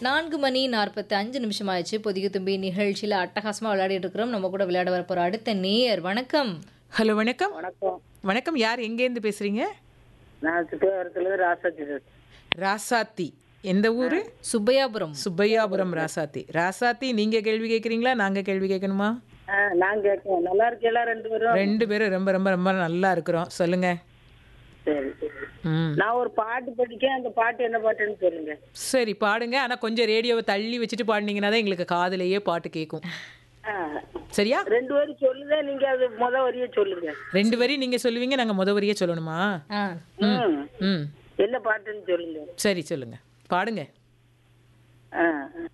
நான்கு மணி நாற்பத்தி அஞ்சு நிமிஷம் ஆயிடுச்சு பொதிகை தும்பி நிகழ்ச்சியில் அட்டகாசமாக விளையாடிட்டு இருக்கிறோம் நம்ம கூட விளையாட வரப்போற அடுத்த நேயர் வணக்கம் ஹலோ வணக்கம் வணக்கம் வணக்கம் யார் எங்கேருந்து பேசுறீங்க நான் சுற்றுவாரத்துலேருந்து ராசாஜி பேசுறேன். ராசாத்தி எந்த ஊரு சுப்பையாபுரம் சுப்பையாபுரம் ராசாத்தி ராசாத்தி நீங்க கேள்வி கேட்குறீங்களா நாங்க கேள்வி கேட்கணுமா ஆ நான் கேட்கேன் நல்லா இருக்கீங்களா ரெண்டு பேரும் ரெண்டு பேரும் ரொம்ப ரொம்ப ரொம்ப நல்லா இருக்கிறோம் சொல்லுங்க சரி சரி ம் நான் ஒரு பாட்டு படிக்கேன் அந்த பாட்டு என்ன பாட்டுன்னு சொல்லுங்க சரி பாடுங்க ஆனா கொஞ்சம் ரேடியோவை தள்ளி வச்சுட்டு பாடினீங்கன்னா தான் எங்களுக்கு காதுலயே பாட்டு கேட்கும் ஆ சரியா ரெண்டு பேரும் சொல்லுதே நீங்க அது முத வரியே சொல்லுங்க ரெண்டு வரி நீங்க சொல்லுவீங்க நாங்க முத வரியே சொல்லணுமா ஆ ம் ம் என்ன பாட்டுன்னு சொல்லுங்க சரி சொல்லுங்க பாடுங்க ஆ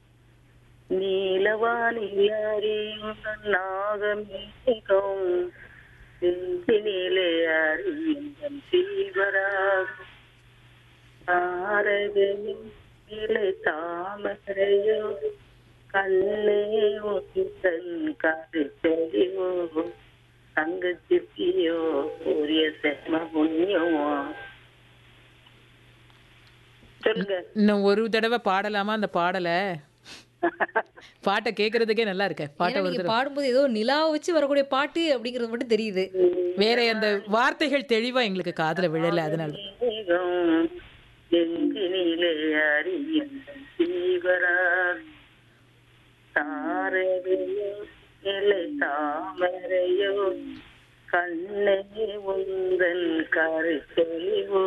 நீலவானில் அறியும் நாகமேகம் நெஞ்சினிலே அறியும் சீவராகும் தாரகனின் இலை தாமரையோ கண்ணே ஒத்தன் காது செழிவோ தங்கச்சிப்பியோ உரிய செம புண்ணியமோ சொல்லுங்க இன்னும் ஒரு தடவை பாடலாமா அந்த பாடலை பாட்டை கேட்கறதுக்கே நல்லா இருக்க பாட்டை ஏன்னா ஒரு நீங்க தடவை பாடும்போது ஏதோ நிலாவை வச்சு வரக்கூடிய பாட்டு அப்படிங்கிறது மட்டும் தெரியுது வேற அந்த வார்த்தைகள் தெளிவா எங்களுக்கு காதுல விழல அதனால மேகம் நெஞ்சினிலே அறியும் சீவரால் தாரகையோ இலை தாமரையோ கண்ணே உந்தன் கரு செழிவோ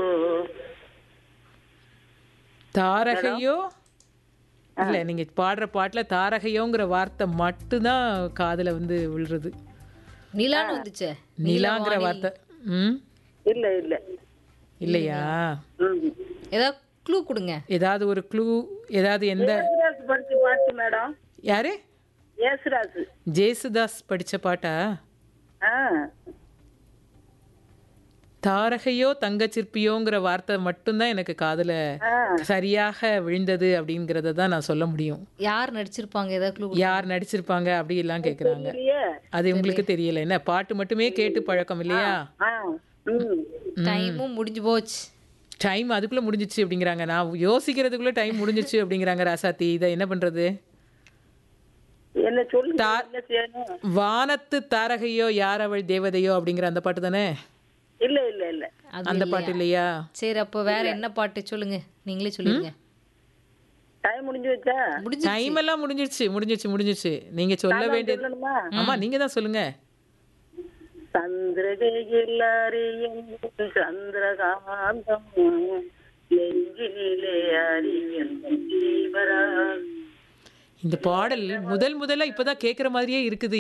தாரகையோ இல்ல நீங்க பாடுற பாட்டுல தாரகையோங்கிற வார்த்தை மட்டும்தான் காதுல வந்து விழுறது நிலான்னு வந்துச்சே நிலாங்கிற வார்த்தை ம் இல்ல இல்ல இல்லையா ம். ஏதாவது க்ளூ கொடுங்க ஏதாவது ஒரு க்ளூ ஏதாவது எந்த ஏசுராஜ் படிச்ச பாட்டு மேடம் யாரு ஏசுராஜ் ஜேசுதாஸ் படிச்ச பாட்டா ஆ தாரகையோ தங்கச்சிற்பியோங்கிற வார்த்தை மட்டும்தான் எனக்கு காதுல ஆ சரியாக விழுந்தது அப்படிங்கறத தான் நான் சொல்ல முடியும் யார் நடிச்சிருப்பாங்க ஏதாவது க்ளூ யார் நடிச்சிருப்பாங்க அப்படி எல்லாம் கேக்குறாங்க இல்லையே அது உங்களுக்கு தெரியல என்ன பாட்டு மட்டுமே கேட்டு பழக்கம் இல்லையா ஆ ம் டைமும் முடிஞ்சு போச்சு டைம் அதுக்குள்ள முடிஞ்சிச்சு அப்படிங்கிறாங்க நான் யோசிக்கிறதுக்குள்ள டைம் முடிஞ்சிச்சு அப்படிங்கிறாங்க ராசாத்தி இதை என்ன பண்றது என்ன சொல்லுங்க தா- என்ன செய்யணும் வானத்து தாரகையோ யார் அவள் தேவதையோ அப்படிங்கிற அந்த பாட்டு தானே இல்ல இல்ல இல்ல அது அந்த பாட்டு இல்லையா சரி அப்போ வேற என்ன பாட்டு சொல்லுங்க நீங்களே சொல்லுங்க டைம் முடிஞ்சு வச்சா முடிஞ்சு டைம் எல்லாம் முடிஞ்சிருச்சு முடிஞ்சிருச்சு முடிஞ்சிருச்சு நீங்க சொல்ல வேண்டியது சொல்லணுமா ஆமா நீங்க தான் சொல்லுங்க சந்திரகையில் அறியும் சந்திரகாந்தம் நெஞ்சினிலே அறியும் ஜீவரா இந்த பாடல் முதல் முதல்ல இப்பதான் கேக்குற மாதிரியே இருக்குது